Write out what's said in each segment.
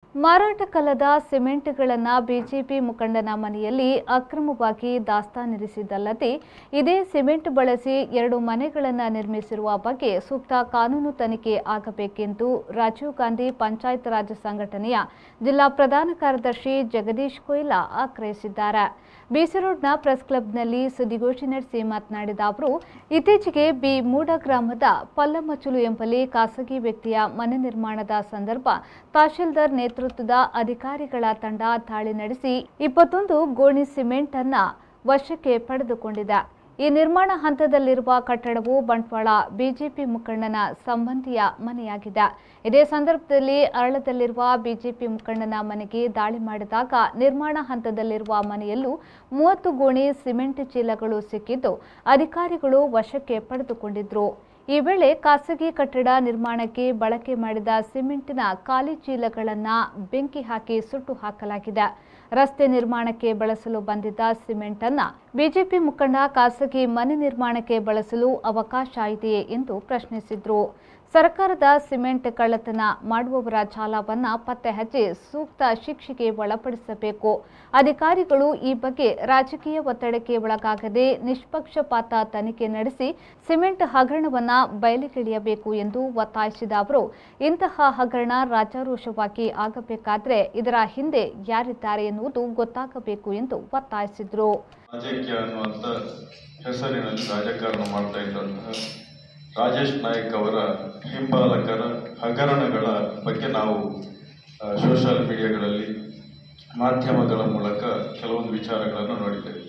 ಮಾರಾಟಕ್ಕಲ್ಲದ ಸಿಮೆಂಟ್ಗಳನ್ನು BJP ಮುಖಂಡನ ಮನೆಯಲ್ಲಿ ಅಕ್ರಮವಾಗಿ ದಾಸ್ತಾನಿರಿಸಿದ್ದಲ್ಲದೆ ಇದೇ ಸಿಮೆಂಟ್ ಬಳಸಿ ಎರಡು ಮನೆಗಳನ್ನು ನಿರ್ಮಿಸಿರುವ ಬಗ್ಗೆ ಸೂಕ್ತ ಕಾನೂನು ತನಿಖೆ ಆಗಬೇಕೆಂದು ರಾಜೀವ್ ಗಾಂಧಿ ಪಂಚಾಯತ್ ರಾಜ್ ಸಂಘಟನೆಯ ಜಿಲ್ಲಾ ಪ್ರಧಾನ ಕಾರ್ಯದರ್ಶಿ ಜಗದೀಶ್ ಕೊಯ್ಲಾ ಆಗ್ರಹಿಸಿದ್ದಾರೆ ಬಿಸಿ ರೋಡ್ನ ಪ್ರೆಸ್ ಕ್ಲಬ್ನಲ್ಲಿ ಸುದ್ದಿಗೋಷ್ಠಿ ನಡೆಸಿ ಮಾತನಾಡಿದ ಅವರು ಇತ್ತೀಚೆಗೆ ಬಿ ಮೂಡ ಗ್ರಾಮದ ಪಲ್ಲಮಚುಲು ಎಂಬಲ್ಲಿ ಖಾಸಗಿ ವ್ಯಕ್ತಿಯ ಮನೆ ನಿರ್ಮಾಣದ ಸಂದರ್ಭ ತಹಶೀಲ್ದಾರ್ ನೇತೃತ್ವದ ಅಧಿಕಾರಿಗಳ ತಂಡ ದಾಳಿ ನಡೆಸಿ ಇಪ್ಪತ್ತೊಂದು ಗೋಣಿ ಸಿಮೆಂಟ್ ಅನ್ನ ವಶಕ್ಕೆ ಪಡೆದುಕೊಂಡಿದೆ ಈ ನಿರ್ಮಾಣ ಹಂತದಲ್ಲಿರುವ ಕಟ್ಟಡವು ಬಂಟ್ವಾಳ ಬಿಜೆಪಿ ಮುಖಂಡನ ಸಂಬಂಧಿಯ ಮನೆಯಾಗಿದೆ ಇದೇ ಸಂದರ್ಭದಲ್ಲಿ ಅರಳದಲ್ಲಿರುವ ಬಿಜೆಪಿ ಮುಖಂಡನ ಮನೆಗೆ ದಾಳಿ ಮಾಡಿದಾಗ ನಿರ್ಮಾಣ ಹಂತದಲ್ಲಿರುವ ಮನೆಯಲ್ಲೂ ಮೂವತ್ತು ಗೋಣಿ ಸಿಮೆಂಟ್ ಚೀಲಗಳು ಸಿಕ್ಕಿದ್ದು ಅಧಿಕಾರಿಗಳು ವಶಕ್ಕೆ ಪಡೆದುಕೊಂಡಿದ್ರು ಈ ವೇಳೆ ಖಾಸಗಿ ಕಟ್ಟಡ ನಿರ್ಮಾಣಕ್ಕೆ ಬಳಕೆ ಮಾಡಿದ ಸಿಮೆಂಟಿನ ಖಾಲಿ ಚೀಲಗಳನ್ನು ಬೆಂಕಿ ಹಾಕಿ ಸುಟ್ಟು ಹಾಕಲಾಗಿದೆ ರಸ್ತೆ ನಿರ್ಮಾಣಕ್ಕೆ ಬಳಸಲು ಬಂದಿದ್ದ ಸಿಮೆಂಟ್ ಅನ್ನ ಬಿಜೆಪಿ ಮುಖಂಡ ಖಾಸಗಿ ಮನೆ ನಿರ್ಮಾಣಕ್ಕೆ ಬಳಸಲು ಅವಕಾಶ ಇದೆಯೇ ಎಂದು ಪ್ರಶ್ನಿಸಿದ್ರು ಸರ್ಕಾರದ ಸಿಮೆಂಟ್ ಕಳ್ಳತನ ಮಾಡುವವರ ಜಾಲವನ್ನ ಪತ್ತೆ ಹಚ್ಚಿ ಸೂಕ್ತ ಶಿಕ್ಷೆಗೆ ಒಳಪಡಿಸಬೇಕು ಅಧಿಕಾರಿಗಳು ಈ ಬಗ್ಗೆ ರಾಜಕೀಯ ಒತ್ತಡಕ್ಕೆ ಒಳಗಾಗದೆ ನಿಷ್ಪಕ್ಷಪಾತ ತನಿಖೆ ನಡೆಸಿ ಸಿಮೆಂಟ್ ಹಗರಣವನ್ನ ಬಯಲಿಗೆಳೆಯಬೇಕು ಎಂದು ಒತ್ತಾಯಿಸಿದ ಅವರು ಇಂತಹ ಹಗರಣ ರಾಜಾರೋಷವಾಗಿ ಆಗಬೇಕಾದ್ರೆ ಇದರ ಹಿಂದೆ ಯಾರಿದ್ದಾರೆ ಎನ್ನುವುದು ಗೊತ್ತಾಗಬೇಕು ಎಂದು ಒತ್ತಾಯಿಸಿದರು ರಾಜಕೀಯ ಅನ್ನುವಂಥ ಹೆಸರಿನಲ್ಲಿ ರಾಜಕಾರಣ ಮಾಡ್ತಾ ಇದ್ದಂತಹ ರಾಜೇಶ್ ನಾಯಕ್ ಅವರ ಹಿಂಬಾಲಕರ ಹಗರಣಗಳ ಬಗ್ಗೆ ನಾವು ಸೋಷಿಯಲ್ ಮೀಡಿಯಾಗಳಲ್ಲಿ ಮಾಧ್ಯಮಗಳ ಮೂಲಕ ಕೆಲವೊಂದು ವಿಚಾರಗಳನ್ನು ನೋಡಿದ್ದೇವೆ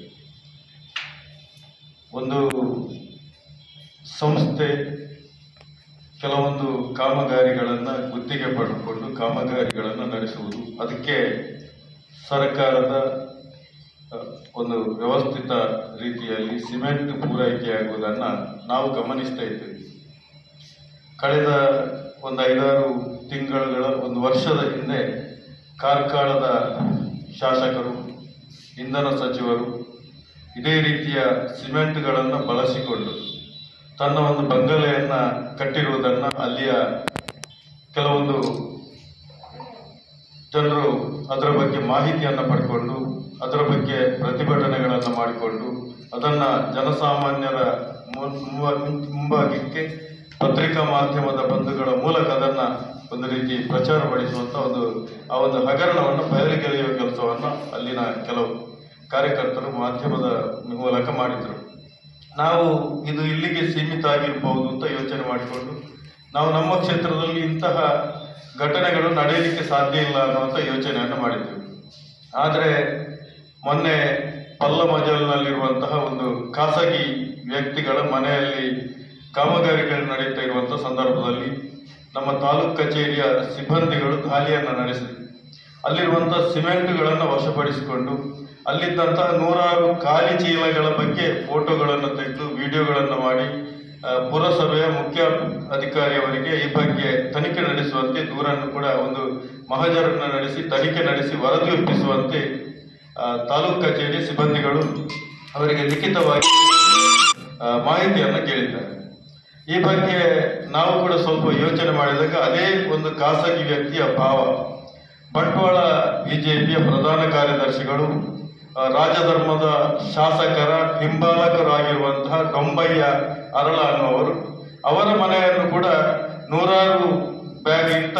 ಒಂದು ಸಂಸ್ಥೆ ಕೆಲವೊಂದು ಕಾಮಗಾರಿಗಳನ್ನು ಗುತ್ತಿಗೆ ಪಡೆದುಕೊಂಡು ಕಾಮಗಾರಿಗಳನ್ನು ನಡೆಸುವುದು ಅದಕ್ಕೆ ಸರ್ಕಾರದ ಅ, ಒಂದು ವ್ಯವಸ್ಥಿತ ರೀತಿಯಲ್ಲಿ ಸಿಮೆಂಟ್ ಪೂರೈಕೆಯಾಗುವುದನ್ನು ನಾವು ಗಮನಿಸ್ತಾ ಇದ್ದೇವೆ ಕಳೆದ ಒಂದು ಐದಾರು ತಿಂಗಳುಗಳ ಒಂದು ವರ್ಷದ ಹಿಂದೆ ಕಾರ್ಕಳದ ಶಾಸಕರು ಇಂಧನ ಸಚಿವರು ಇದೇ ರೀತಿಯ ಸಿಮೆಂಟ್ಗಳನ್ನು ಬಳಸಿಕೊಂಡು ತನ್ನ ಒಂದು ಬಂಗಲೆಯನ್ನು ಕಟ್ಟಿರುವುದನ್ನು ಅಲ್ಲಿಯ ಕೆಲವೊಂದು ಜನರು ಅದರ ಬಗ್ಗೆ ಮಾಹಿತಿಯನ್ನು ಪಡ್ಕೊಂಡು ಅದರ ಬಗ್ಗೆ ಪ್ರತಿಭಟನೆಗಳನ್ನು ಮಾಡಿಕೊಂಡು ಅದನ್ನು ಜನಸಾಮಾನ್ಯರ ಮು- ಮು- ಮುಂಭಾಗಕ್ಕೆ ಪತ್ರಿಕಾ ಮಾಧ್ಯಮದ ಬಂಧುಗಳ ಮೂಲಕ ಅದನ್ನು ಒಂದು ರೀತಿ ಪ್ರಚಾರಪಡಿಸುವಂಥ ಒಂದು ಆ ಒಂದು ಹಗರಣವನ್ನು ಬಯಲಿಗೆಳೆಯುವ ಕೆಲಸವನ್ನು ಅಲ್ಲಿನ ಕೆಲವು ಕಾರ್ಯಕರ್ತರು ಮಾಧ್ಯಮದ ಮೂಲಕ ಮಾಡಿದರು ನಾವು ಇದು ಇಲ್ಲಿಗೆ ಸೀಮಿತ ಆಗಿರಬಹುದು ಅಂತ ಯೋಚನೆ ಮಾಡಿಕೊಂಡು ನಾವು ನಮ್ಮ ಕ್ಷೇತ್ರದಲ್ಲಿ ಇಂತಹ ಘಟನೆಗಳು ನಡೆಯಲಿಕ್ಕೆ ಸಾಧ್ಯ ಇಲ್ಲ ಅನ್ನುವಂಥ ಯೋಚನೆಯನ್ನು ಮಾಡಿದ್ದೆವು ಆದರೆ ಮೊನ್ನೆ ಪಲ್ಲಮಜಲ್ನಲ್ಲಿರುವಂತಹ ಒಂದು ಖಾಸಗಿ ವ್ಯಕ್ತಿಗಳ ಮನೆಯಲ್ಲಿ ಕಾಮಗಾರಿಗಳು ನಡೀತಾ ಇರುವಂಥ ಸಂದರ್ಭದಲ್ಲಿ ನಮ್ಮ ತಾಲೂಕು ಕಚೇರಿಯ ಸಿಬ್ಬಂದಿಗಳು ದಾಳಿಯನ್ನು ನಡೆಸಿದರು ಅಲ್ಲಿರುವಂಥ ಸಿಮೆಂಟ್ಗಳನ್ನು ವಶಪಡಿಸಿಕೊಂಡು ಅಲ್ಲಿದ್ದಂತಹ ನೂರಾರು ಖಾಲಿ ಚೀಲಗಳ ಬಗ್ಗೆ ಫೋಟೋಗಳನ್ನು ತೆಗೆದು ವಿಡಿಯೋಗಳನ್ನು ಮಾಡಿ ಆ, ಪುರಸಭೆಯ ಮುಖ್ಯ ಅಧಿಕಾರಿಯವರಿಗೆ ಈ ಬಗ್ಗೆ ತನಿಖೆ ನಡೆಸುವಂತೆ ದೂರನ್ನು ಕೂಡ ಒಂದು ಮಹಜರನ್ನು ನಡೆಸಿ ತನಿಖೆ ನಡೆಸಿ ವರದಿ ಒಪ್ಪಿಸುವಂತೆ ಆ, ತಾಲೂಕು ಕಚೇರಿ ಸಿಬ್ಬಂದಿಗಳು ಅವರಿಗೆ ಲಿಖಿತವಾಗಿ ಆ, ಮಾಹಿತಿಯನ್ನು ಕೇಳಿದ್ದಾರೆ ಈ ಬಗ್ಗೆ ನಾವು ಕೂಡ ಸ್ವಲ್ಪ ಯೋಚನೆ ಮಾಡಿದಾಗ ಅದೇ ಒಂದು ಖಾಸಗಿ ವ್ಯಕ್ತಿಯ ಭಾವ ಬಂಟ್ವಾಳ ಬಿಜೆಪಿಯ ಪ್ರಧಾನ ಕಾರ್ಯದರ್ಶಿಗಳು ಆ, ರಾಜಧರ್ಮದ ಶಾಸಕರ ಹಿಂಬಾಲಕರಾಗಿರುವಂತಹ ಡೊಂಬಯ್ಯ ಅರಳ ಅನ್ನುವರು ಅವರ ಮನೆಯನ್ನು ಕೂಡ ನೂರಾರು ಬ್ಯಾಗ್ ಇಂತ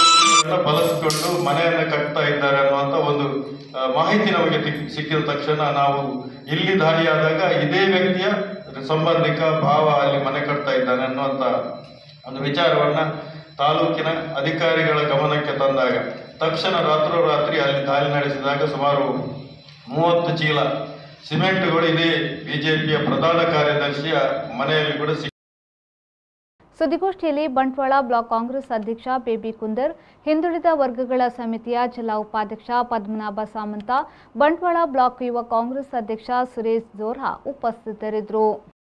ಬಳಸಿಕೊಂಡು ಮನೆಯನ್ನು ಕಟ್ತಾ ಇದ್ದಾರೆ ಅನ್ನುವಂಥ ಒಂದು ಆ, ಮಾಹಿತಿ ನಮಗೆ ತಿಕ್- ಸಿಕ್ಕಿದ ತಕ್ಷಣ ನಾವು ಇಲ್ಲಿ ದಾಳಿಯಾದಾಗ ಇದೇ ವ್ಯಕ್ತಿಯ ಸಂಬಂಧಿಕ ಭಾವ ಅಲ್ಲಿ ಮನೆ ಕಟ್ತಾ ಇದ್ದಾನೆ ಅನ್ನುವಂಥ ಒಂದು ವಿಚಾರವನ್ನ ತಾಲೂಕಿನ ಅಧಿಕಾರಿಗಳ ಗಮನಕ್ಕೆ ತಂದಾಗ ತಕ್ಷಣ ರಾತ್ರೋರಾತ್ರಿ ಅಲ್ಲಿ ದಾಳಿ ನಡೆಸಿದಾಗ ಸುಮಾರು ಮೂವತ್ತು ಚೀಲ ಸಿಮೆಂಟ್ಗಳು ಇದೇ ಬಿಜೆಪಿಯ ಪ್ರಧಾನ ಕಾರ್ಯದರ್ಶಿಯ ಮನೆಯಲ್ಲಿ ಕೂಡ ಸಿಕ್ಕ ಸುದ್ದಿಗೋಷ್ಠಿಯಲ್ಲಿ ಬಂಟ್ವಾಳ ಬ್ಲಾಕ್ ಕಾಂಗ್ರೆಸ್ ಅಧ್ಯಕ್ಷ ಬೇಬಿ ಕುಂದರ್ ಹಿಂದುಳಿದ ವರ್ಗಗಳ ಸಮಿತಿಯ ಜಿಲ್ಲಾ ಉಪಾಧ್ಯಕ್ಷ ಪದ್ಮನಾಭ ಸಾಮಂತ ಬಂಟ್ವಾಳ ಬ್ಲಾಕ್ ಯುವ ಕಾಂಗ್ರೆಸ್ ಅಧ್ಯಕ್ಷ ಸುರೇಶ್ ಜೋರ್ಹಾ ಉಪಸ್ಥಿತರಿದ್ದರು